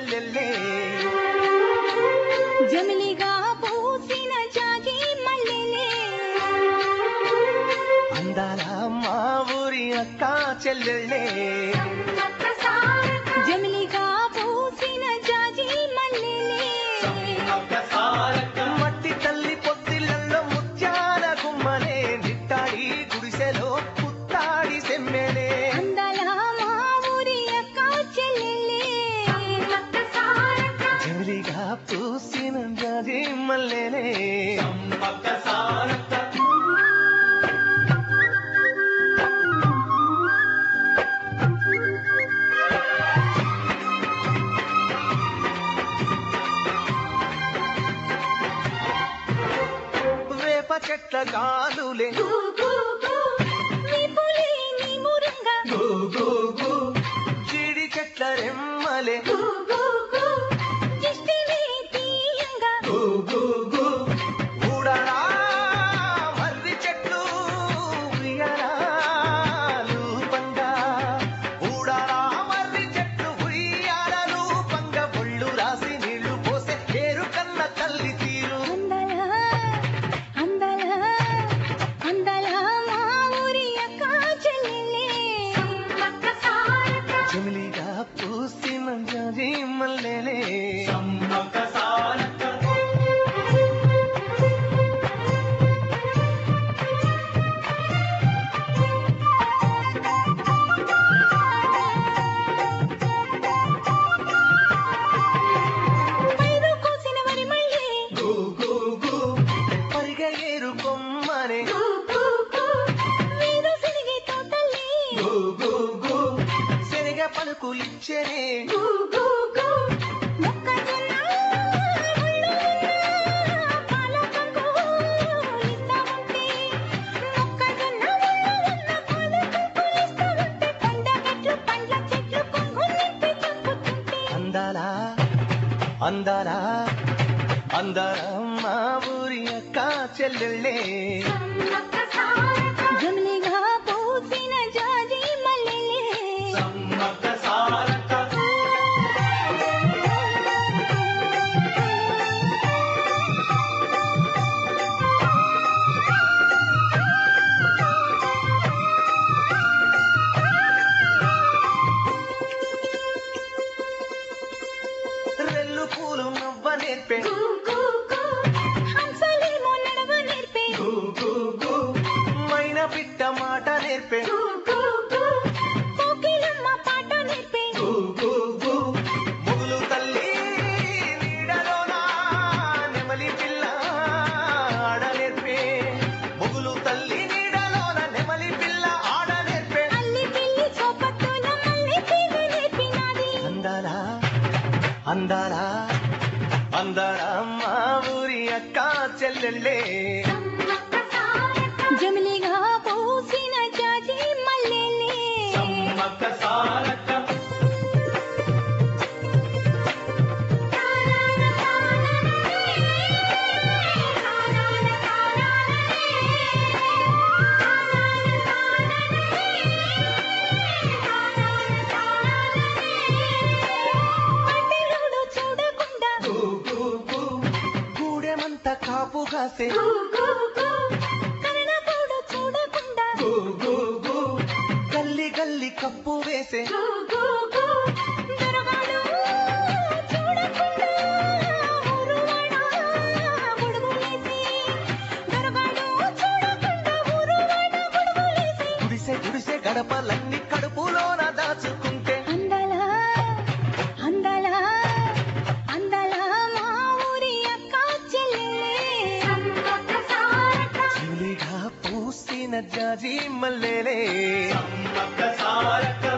చెల్లెల్లే జమిలిగా పూసిన జాజి మల్లెలే అందాల మా ఊరి అక్క చెల్లెల్లే జమిలిగా పూసిన జాజి మల్లెలే మట్టి తల్లి పొత్తిళ్ళల్లో ముత్యాల గుమ్మనే నిట్టాడి గుడిసెలో పుత్తాడి సెమ్మెనే అందాల మా ఊరి అక్క చెల్లెలే చెలిగా పూసిన జాజి మల్లెలే వేప చెట్ల గాలులే విపులే నీ మురంగా జీడి చెట్ల రెమ్మలే దిష్టివే తీయంగా ఊడరా మర్రి చెట్లు ఉయ్యారాలు పంగా ఊడరా మర్రి చెట్లు ఉయ్యారాలు పంగ ఒళ్ళు రాసి నీళ్లు పోసే ఏరు కన్న తల్లి తీరు అందల అందల అందల మా ఊరి అక్క చెల్లెలే చెమిలిగా పూసిన జాజి మల్లెలే పైరు కోసిన వరి మళ్ళీ పరిగ ఏరు కొమ్మనే వీరు సిరిగి తోటలే శనగ పలుకులిచ్చనే మొక్కజొన్న ముళ్ళు ఉన్న పాల కంకులిస్తామంటే మొక్కజొన్న ముళ్ళు ఉన్న పాల కంకులిస్తామంటే కొండ గట్లు పండ్ల చెట్లు కొంగు నింపి చంపుతుంటే అందాల అందాల అందాల మా ఊరి అక్క చెల్లెళ్ళే జమిలిగా పూసిన జాజి మల్లెలే రెల్లు పూలు నవ్వ నేర్పే హంసలేమో నడవ నేర్పే మైన పిట్ట మాట నేర్పే కోకిలమ్మ పాట నేర్పే ముగులు తల్లి నీడలోన నెమలి పిల్ల ఆడ నేర్పే ముగులు తల్లి నీడలోన నెమలి పిల్ల ఆడ నేర్పే అల్లి పిల్లి సోపత్తుల మల్లె తీగ నేర్పినాది అందాల అందాల అందాల మా ఊరి అక్క చెల్లెళ్ళే జమిలిగా పూసిన జాజి మల్లెలే అడ్డరోడు చూడకుండా గూడెమంత కాపు కాసే కరణకోడు చూడకుండా గల్లి గల్లి కప్పు వేసే దొరగాడు చూడకుండా ఊరువాడ గొడుగులేసి దొరగాడు చూడకుండా ఊరువాడ గొడుగులేసి గుడిసె గుడిసె గడపలన్నీ కడుపులోన దాచుకుంటే అందల అందల అందల మా ఊరి అక్క చెల్లెలే చిలిగా పూసిన జాజి మల్లెలే సమ్మక్క సారక్క